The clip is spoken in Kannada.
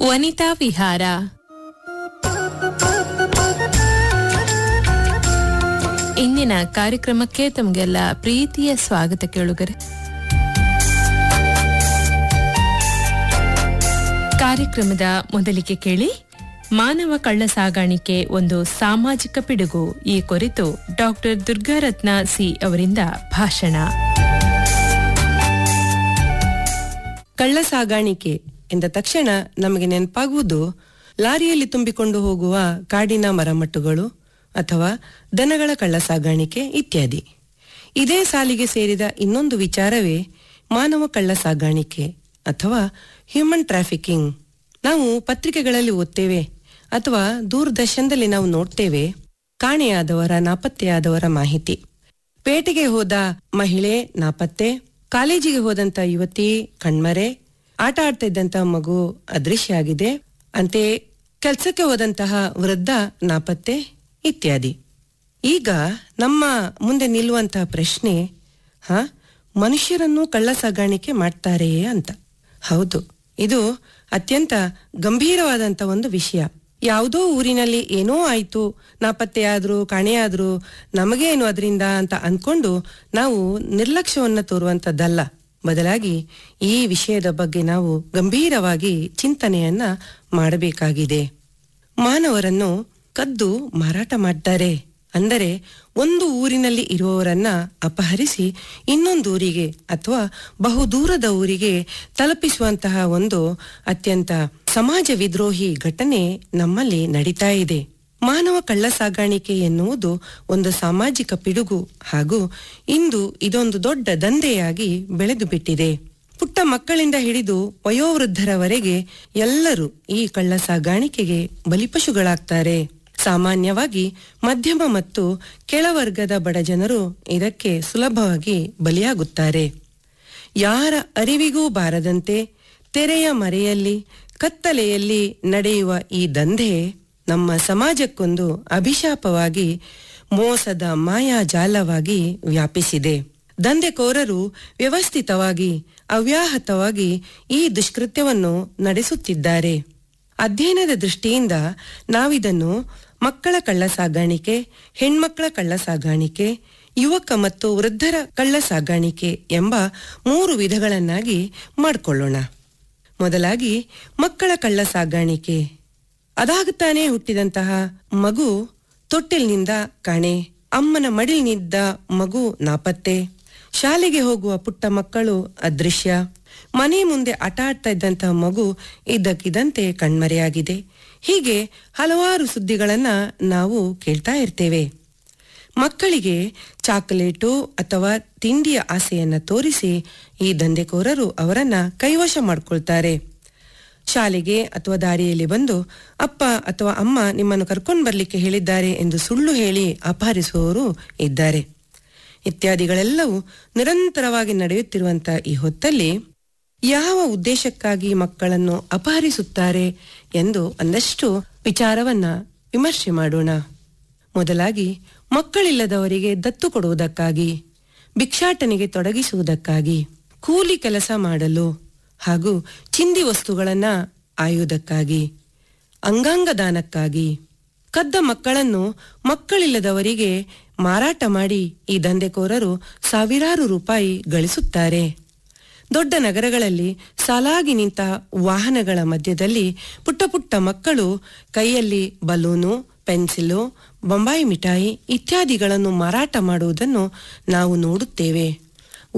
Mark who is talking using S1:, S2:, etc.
S1: ವನಿತಾ ವಿಹಾರ ಇಂದಿನ ಕಾರ್ಯಕ್ರಮಕ್ಕೆ ತಮಗೆಲ್ಲ ಪ್ರೀತಿಯ ಸ್ವಾಗತ ಕೇಳುಗರೆ ಕಾರ್ಯಕ್ರಮದ ಮೊದಲಿಗೆ ಕೇಳಿ ಮಾನವ ಕಳ್ಳ ಸಾಗಾಣಿಕೆ ಒಂದು ಸಾಮಾಜಿಕ ಪಿಡುಗು ಈ ಕುರಿತು ಡಾಕ್ಟರ್ ದುರ್ಗಾರತ್ನ ಸಿ ಅವರಿಂದ ಭಾಷಣ
S2: ಕಳ್ಳ ಸಾಗಾಣಿಕೆ ಎಂದ ತಕ್ಷಣ ನಮಗೆ ನೆನಪಾಗುವುದು ಲಾರಿಯಲ್ಲಿ ತುಂಬಿಕೊಂಡು ಹೋಗುವ ಕಾಡಿನ ಮರಮಟ್ಟುಗಳು ಅಥವಾ ದನಗಳ ಕಳ್ಳ ಸಾಗಾಣಿಕೆ ಇತ್ಯಾದಿ ಇದೇ ಸಾಲಿಗೆ ಸೇರಿದ ಇನ್ನೊಂದು ವಿಚಾರವೇ ಮಾನವ ಕಳ್ಳ ಸಾಗಾಣಿಕೆ ಅಥವಾ ಹ್ಯೂಮನ್ ಟ್ರಾಫಿಕಿಂಗ್ ನಾವು ಪತ್ರಿಕೆಗಳಲ್ಲಿ ಓದ್ತೇವೆ ಅಥವಾ ದೂರದರ್ಶನದಲ್ಲಿ ನಾವು ನೋಡ್ತೇವೆ ಕಾಣೆಯಾದವರ ನಾಪತ್ತೆಯಾದವರ ಮಾಹಿತಿ ಪೇಟೆಗೆ ಹೋದ ಮಹಿಳೆ ನಾಪತ್ತೆ ಕಾಲೇಜಿಗೆ ಹೋದಂತ ಯುವತಿ ಕಣ್ಮರೆ ಆಟ ಆಡ್ತಾ ಇದ್ದಂತ ಮಗು ಅದೃಶ್ಯ ಆಗಿದೆ ಅಂತೆಯೇ ಕೆಲಸಕ್ಕೆ ಹೋದಂತಹ ವೃದ್ಧ ನಾಪತ್ತೆ ಇತ್ಯಾದಿ ಈಗ ನಮ್ಮ ಮುಂದೆ ನಿಲ್ಲುವಂತಹ ಪ್ರಶ್ನೆ ಹ ಮನುಷ್ಯರನ್ನು ಕಳ್ಳ ಸಾಗಾಣಿಕೆ ಮಾಡ್ತಾರೆಯೇ ಅಂತ ಹೌದು ಇದು ಅತ್ಯಂತ ಗಂಭೀರವಾದಂತ ಒಂದು ವಿಷಯ ಯಾವುದೋ ಊರಿನಲ್ಲಿ ಏನೋ ಆಯ್ತು ನಾಪತ್ತೆಯಾದ್ರು ಕಾಣೆಯಾದ್ರು ನಮಗೇನು ಅದರಿಂದ ಅಂತ ಅನ್ಕೊಂಡು ನಾವು ನಿರ್ಲಕ್ಷ್ಯವನ್ನ ತೋರುವಂತದ್ದಲ್ಲ ಬದಲಾಗಿ ಈ ವಿಷಯದ ಬಗ್ಗೆ ನಾವು ಗಂಭೀರವಾಗಿ ಚಿಂತನೆಯನ್ನ ಮಾಡಬೇಕಾಗಿದೆ ಮಾನವರನ್ನು ಕದ್ದು ಮಾರಾಟ ಮಾಡ್ತಾರೆ ಅಂದರೆ ಒಂದು ಊರಿನಲ್ಲಿ ಇರುವವರನ್ನ ಅಪಹರಿಸಿ ಇನ್ನೊಂದು ಊರಿಗೆ ಅಥವಾ ಬಹುದೂರದ ಊರಿಗೆ ತಲುಪಿಸುವಂತಹ ಒಂದು ಅತ್ಯಂತ ಸಮಾಜ ವಿದ್ರೋಹಿ ಘಟನೆ ನಮ್ಮಲ್ಲಿ ನಡೀತಾ ಇದೆ ಮಾನವ ಕಳ್ಳ ಸಾಗಾಣಿಕೆ ಎನ್ನುವುದು ಒಂದು ಸಾಮಾಜಿಕ ಪಿಡುಗು ಹಾಗೂ ಇಂದು ಇದೊಂದು ದೊಡ್ಡ ದಂಧೆಯಾಗಿ ಬೆಳೆದು ಬಿಟ್ಟಿದೆ ಪುಟ್ಟ ಮಕ್ಕಳಿಂದ ಹಿಡಿದು ವಯೋವೃದ್ಧರವರೆಗೆ ಎಲ್ಲರೂ ಈ ಕಳ್ಳ ಸಾಗಾಣಿಕೆಗೆ ಬಲಿಪಶುಗಳಾಗ್ತಾರೆ ಸಾಮಾನ್ಯವಾಗಿ ಮಧ್ಯಮ ಮತ್ತು ಕೆಳವರ್ಗದ ಬಡ ಜನರು ಇದಕ್ಕೆ ಸುಲಭವಾಗಿ ಬಲಿಯಾಗುತ್ತಾರೆ ಯಾರ ಅರಿವಿಗೂ ಬಾರದಂತೆ ತೆರೆಯ ಮರೆಯಲ್ಲಿ ಕತ್ತಲೆಯಲ್ಲಿ ನಡೆಯುವ ಈ ದಂಧೆ ನಮ್ಮ ಸಮಾಜಕ್ಕೊಂದು ಅಭಿಶಾಪವಾಗಿ ಮೋಸದ ಮಾಯಾಜಾಲವಾಗಿ ವ್ಯಾಪಿಸಿದೆ ದಂಧೆಕೋರರು ವ್ಯವಸ್ಥಿತವಾಗಿ ಅವ್ಯಾಹತವಾಗಿ ಈ ದುಷ್ಕೃತ್ಯವನ್ನು ನಡೆಸುತ್ತಿದ್ದಾರೆ ಅಧ್ಯಯನದ ದೃಷ್ಟಿಯಿಂದ ನಾವಿದನ್ನು ಮಕ್ಕಳ ಕಳ್ಳ ಸಾಗಾಣಿಕೆ ಹೆಣ್ಮಕ್ಕಳ ಕಳ್ಳ ಸಾಗಾಣಿಕೆ ಯುವಕ ಮತ್ತು ವೃದ್ಧರ ಕಳ್ಳ ಸಾಗಾಣಿಕೆ ಎಂಬ ಮೂರು ವಿಧಗಳನ್ನಾಗಿ ಮಾಡಿಕೊಳ್ಳೋಣ ಮೊದಲಾಗಿ ಮಕ್ಕಳ ಕಳ್ಳ ಸಾಗಾಣಿಕೆ ಅದಾಗುತ್ತಾನೆ ಹುಟ್ಟಿದಂತಹ ಮಗು ತೊಟ್ಟಿಲ್ನಿಂದ ಕಾಣೆ ಅಮ್ಮನ ಮಡಿಲ್ನಿದ್ದ ಮಗು ನಾಪತ್ತೆ ಶಾಲೆಗೆ ಹೋಗುವ ಪುಟ್ಟ ಮಕ್ಕಳು ಅದೃಶ್ಯ ಮನೆ ಮುಂದೆ ಆಟ ಆಡ್ತಾ ಇದ್ದಂತಹ ಮಗು ಇದ್ದಕ್ಕಿದ್ದಂತೆ ಕಣ್ಮರೆಯಾಗಿದೆ ಹೀಗೆ ಹಲವಾರು ಸುದ್ದಿಗಳನ್ನ ನಾವು ಕೇಳ್ತಾ ಇರ್ತೇವೆ ಮಕ್ಕಳಿಗೆ ಚಾಕೊಲೇಟು ಅಥವಾ ತಿಂಡಿಯ ಆಸೆಯನ್ನ ತೋರಿಸಿ ಈ ದಂಧೆಕೋರರು ಅವರನ್ನ ಕೈವಶ ಮಾಡ್ಕೊಳ್ತಾರೆ ಶಾಲೆಗೆ ಅಥವಾ ದಾರಿಯಲ್ಲಿ ಬಂದು ಅಪ್ಪ ಅಥವಾ ಅಮ್ಮ ನಿಮ್ಮನ್ನು ಕರ್ಕೊಂಡು ಬರ್ಲಿಕ್ಕೆ ಹೇಳಿದ್ದಾರೆ ಎಂದು ಸುಳ್ಳು ಹೇಳಿ ಅಪಹರಿಸುವವರು ಇದ್ದಾರೆ ಇತ್ಯಾದಿಗಳೆಲ್ಲವೂ ನಿರಂತರವಾಗಿ ನಡೆಯುತ್ತಿರುವಂತಹ ಈ ಹೊತ್ತಲ್ಲಿ ಯಾವ ಉದ್ದೇಶಕ್ಕಾಗಿ ಮಕ್ಕಳನ್ನು ಅಪಹರಿಸುತ್ತಾರೆ ಎಂದು ಒಂದಷ್ಟು ವಿಚಾರವನ್ನ ವಿಮರ್ಶೆ ಮಾಡೋಣ ಮೊದಲಾಗಿ ಮಕ್ಕಳಿಲ್ಲದವರಿಗೆ ದತ್ತು ಕೊಡುವುದಕ್ಕಾಗಿ ಭಿಕ್ಷಾಟನೆಗೆ ತೊಡಗಿಸುವುದಕ್ಕಾಗಿ ಕೂಲಿ ಕೆಲಸ ಮಾಡಲು ಹಾಗೂ ಚಿಂದಿ ವಸ್ತುಗಳನ್ನ ಆಯುವುದಕ್ಕಾಗಿ ಅಂಗಾಂಗ ದಾನಕ್ಕಾಗಿ ಕದ್ದ ಮಕ್ಕಳನ್ನು ಮಕ್ಕಳಿಲ್ಲದವರಿಗೆ ಮಾರಾಟ ಮಾಡಿ ಈ ದಂಧೆಕೋರರು ಸಾವಿರಾರು ರೂಪಾಯಿ ಗಳಿಸುತ್ತಾರೆ ದೊಡ್ಡ ನಗರಗಳಲ್ಲಿ ಸಾಲಾಗಿ ನಿಂತ ವಾಹನಗಳ ಮಧ್ಯದಲ್ಲಿ ಪುಟ್ಟ ಪುಟ್ಟ ಮಕ್ಕಳು ಕೈಯಲ್ಲಿ ಬಲೂನು ಪೆನ್ಸಿಲು ಬೊಂಬಾಯಿ ಮಿಠಾಯಿ ಇತ್ಯಾದಿಗಳನ್ನು ಮಾರಾಟ ಮಾಡುವುದನ್ನು ನಾವು ನೋಡುತ್ತೇವೆ